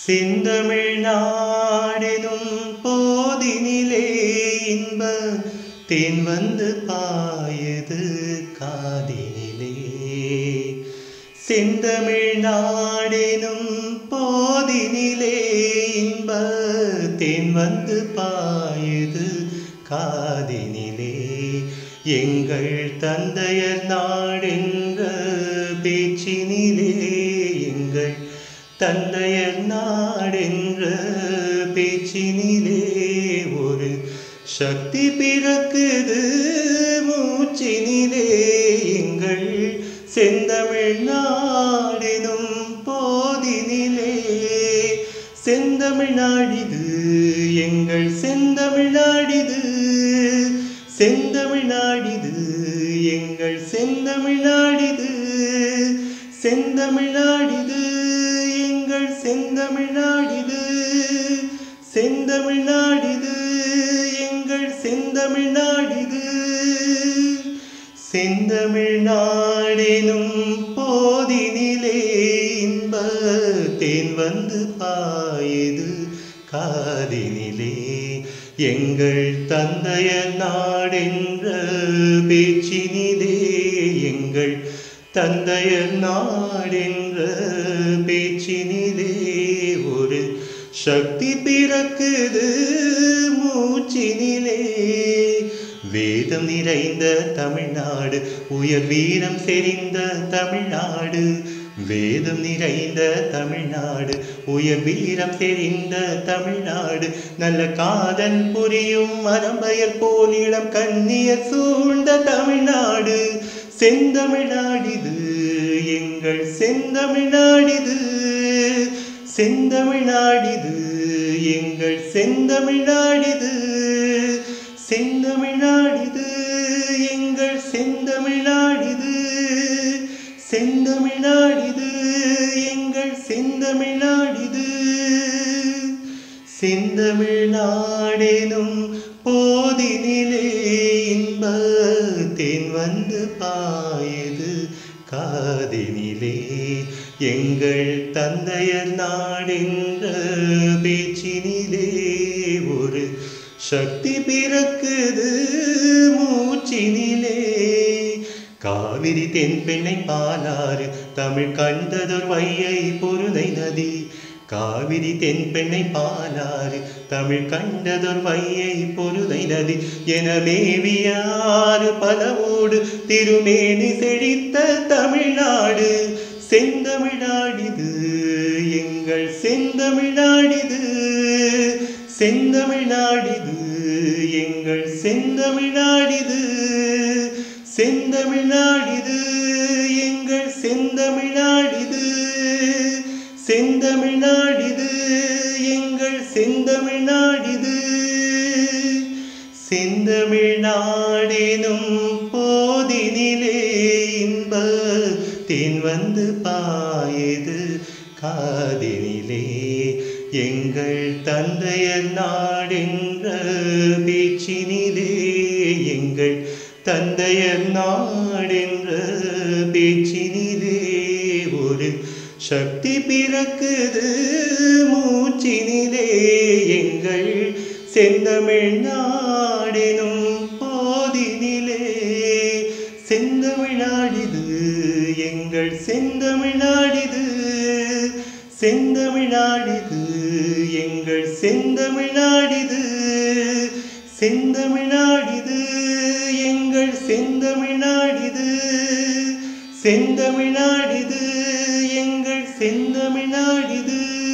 செந்தமிழ் நாடெனும் போதினிலே இன்ப தேன் வந்து பாயுது காதினிலே செந்தமிழ் நாடெனும் போதினிலே இன்ப தேன் வந்து பாயுது காதினிலே எங்கள் தந்தையர் நாடென்ற பேச்சினிலே எங்கள் தந்தையர் நாடென்ற பேச்சினிலே ஒரு சக்தி பிறக்குது மூச்சினிலே எங்கள் செந்தமிழ் நாடெனும் போதினிலே செந்தமிழ் நாடிது எங்கள் செந்தமிழ் நாடிது செந்தமிழ் நாடிது எங்கள் செந்தமிழ் நாடிது செந்தமிழ் நாடிது எங்கள் செந்தமிழ் நாடிது செந்தமிழ் நாடிது எங்கள் செந்தமிழ் நாடிது செந்தமிழ் நாடெனும் போதினிலே இன்ப தேன் வந்து பாயுது காதினிலே எங்கள் தந்தைய நாடென்ற பேச்சினிலே எங்கள் தந்தைய நாடென்ற பேச்சினிலே ஒரு சக்தி பிறக்குது மூச்சினிலே வேதம் நிறைந்த தமிழ்நாடு உயர் வீரம் செறிந்த தமிழ்நாடு வேதம் நிறைந்த தமிழ்நாடு உயர் வீரம் செறிந்த தமிழ்நாடு நல்ல காதல் புரியும் மரம்பயர் போலிடம் கண்ணியர் சூழ்ந்த தமிழ்நாடு செந்தமிழ்நாடிது எங்கள் செந்தமிழ்நாடிது செந்தமிழ்நாடிது எங்கள் செந்தமிழ்நாடிது செந்தமிழ்நாடிது எங்கள் செந்தமிழ்நாடிது செந்தமிழ்நாடிது எங்கள் செந்தமிழ்நாடிது செந்தமிழ்நாடெனும் போதினிலே இன்ப தேன் வந்து பாயுது காதினிலே எங்கள் தந்தையர் நாடென்ற பேச்சினிலே ஒரு சக்தி பிறக்குது மூச்சினிலே காவிரி தென்பெண்ணை பாலாறு தமிழ் கண்டதொரு வையை பொருதை நதி காவிரி தென்பெண்ணை பாலாறு தமிழ் கண்டதொரு வையை பொருதை நதி என மேவியாறு பலவோடு திருமேனி செழித்த தமிழ்நாடு செந்தமிழ்நாடிது எங்கள் செந்தமிழ்நாடிது செந்தமிழ்நாடிது எங்கள் செந்தமிழ்நாடிது செந்தமிழ்நாடிது எங்கள் செந்தமிழ்நாடிது செந்தமிழ்நாடிது எங்கள் செந்தமிழ்நாடிது செந்தமிழ்நாடெனும் போதினிலே இன்ப தேன் வந்து பாயுது காதினிலே எங்கள் தந்தையர் நாடென்ற பேச்சினிலே எங்கள் தந்தையர் நாடென்ற பேச்சினிலே ஒரு சக்தி பிறக்குது மூச்சினிலே எங்கள் செந்தமிழ் நாடெனும் போதினிலே செந்தமிழ்நாடிது எங்கள் செந்தமிழ்நாடிது செந்தமிழ்நாடிது எங்கள் செந்தமிழ்நாடிது செந்தமிழ்நாடிது எங்கள் செந்தமிழ்நாடிது செந்தமிழ்நாடிது எங்கள் செந்தமிழ்நாடிது